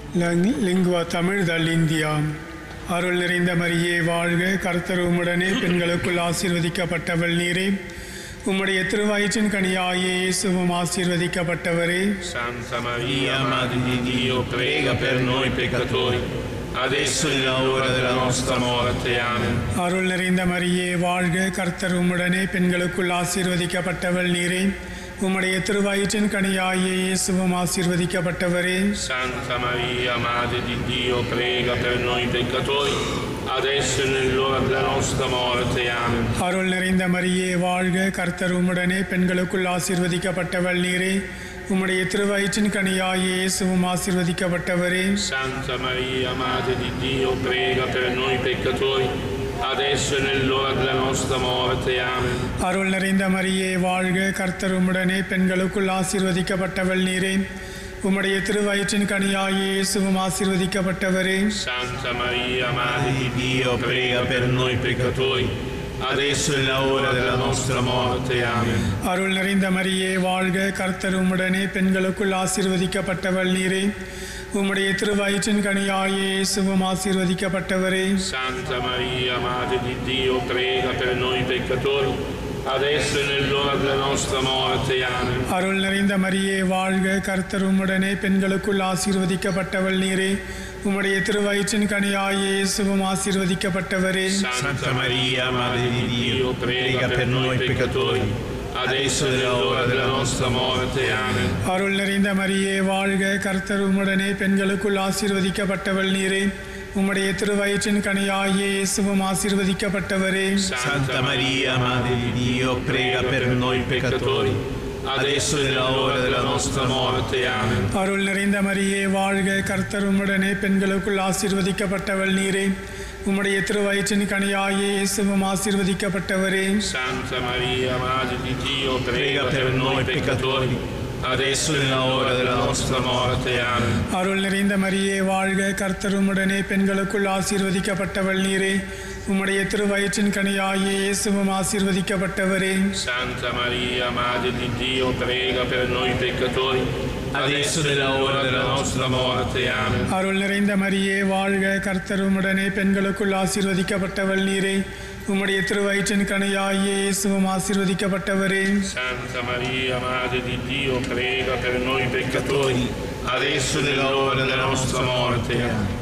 Lung- lingua Tamil தல் India அருள் நிறைந்த மரியே வாழ்க கர்த்தர் உம்முடனே பெண்களுக்குள் ஆசீர்வதிக்கப்பட்டவள் நீரே உம்முடைய திருவயிற்றின் கனியாயே இயேசுவும் ஆசீர்வதிக்கப்பட்டவரே Santa Maria, Madre di Dio, prega per noi peccatori, adesso e nell'ora della nostra morte. Amen. அருள் நிறைந்த மரியே வாழ்க கர்த்தர் உம்முடனே பெண்களுக்குள் ஆசீர்வதிக்கப்பட்டவள் நீரே உம்முடைய திருவயிற்றின் கனியாயே இயேசுவும் ஆசீர்வதிக்கப்பட்டவரே Santa Maria, Madre di Dio, prega per noi peccatori, adesso e nell'ora della nostra morte. Amen. அருள் நிறைந்த மரியே வாழ்க கர்த்தர் உம்முடனே பெண்களுக்குள் ஆசீர்வதிக்கப்பட்டவள் நீரே உம்முடைய திருவயிற்றின் கனியாயே இயேசுவும் ஆசீர்வதிக்கப்பட்டவரே Santa Maria, Madre di Dio, prega per noi peccatori, adesso e nell'ora della nostra morte. Amen. அருள் நிறைந்த மரியே வாழ்க கர்த்தர் உம்முடனே பெண்களுக்குள் ஆசீர்வதிக்கப்பட்டவள் நீரே உம்முடைய திருவயிற்றின் கனியாயே இயேசுவும் ஆசீர்வதிக்கப்பட்டவரே Santa Maria, Madre di Dio, prega per noi peccatori, adesso e nell'ora della nostra morte. Amen. அருள் நிறைந்த மரியே வாழ்க கர்த்தர் உம்முடனே பெண்களுக்குள் ஆசீர்வதிக்கப்பட்டவள் நீரே உம்முடைய திருவயிற்றின் கனியாயே இயேசுவும் ஆசீர்வதிக்கப்பட்டவரே Santa Maria, Madre di Dio, prega per noi peccatori, adesso e nell'ora della nostra morte. Amen. அருள் நிறைந்த மரியே வாழ்க கர்த்தர் உம்முடனே பெண்களுக்குள் ஆசீர்வதிக்கப்பட்டவள் நீரே உம்முடைய திருவயிற்றின் கனியாயே இயேசுவும் ஆசீர்வதிக்கப்பட்டவரே Santa Maria, Madre di Dio, prega per noi peccatori, adesso e nell'ora della nostra morte. Amen. அருள் நிறைந்த மரியே வாழ்க கர்த்தர் உம்முடனே பெண்களுக்குள் ஆசீர்வதிக்கப்பட்டவள் நீரே உம்முடைய திருவயிற்றின் கனியாயே இயேசுவும் ஆசீர்வதிக்கப்பட்டவரே Santa Maria, Madre di Dio, prega per noi peccatori, adesso e nell'ora della nostra morte. Amen. அருள் நிறைந்த மரியே வாழ்க கர்த்தர் உம்முடனே பெண்களுக்குள் ஆசீர்வதிக்கப்பட்டவள் நீரே உம்முடைய திருவயிற்றின் கனியாயே இயேசுவும் ஆசீர்வதிக்கப்பட்டவரே Santa Maria, Madre di Dio, prega per noi peccatori, adesso e nell'ora della nostra morte. Amen. அருள் நிறைந்த மரியே வாழ்க கர்த்தர் உம்முடனே பெண்களுக்குள் ஆசீர்வதிக்கப்பட்டவள் நீரே உம்முடைய திருவயிற்றின் கனியாயே இயேசுவும் ஆசீர்வதிக்கப்பட்டவரே Santa Maria, Madre di Dio, prega per noi peccatori, adesso e nell'ora della nostra morte. Amen. அருள் நிறைந்த மரியே வாழ்க கர்த்தர் உம்முடனே பெண்களுக்குள் ஆசீர்வதிக்கப்பட்டவள் நீரே உம்முடைய திருவயிற்றின் கனியாயே இயேசுவும் ஆசீர்வதிக்கப்பட்டவரே Santa Maria, Madre di Dio, prega per noi peccatori, adesso e nell'ora della nostra morte. Amen.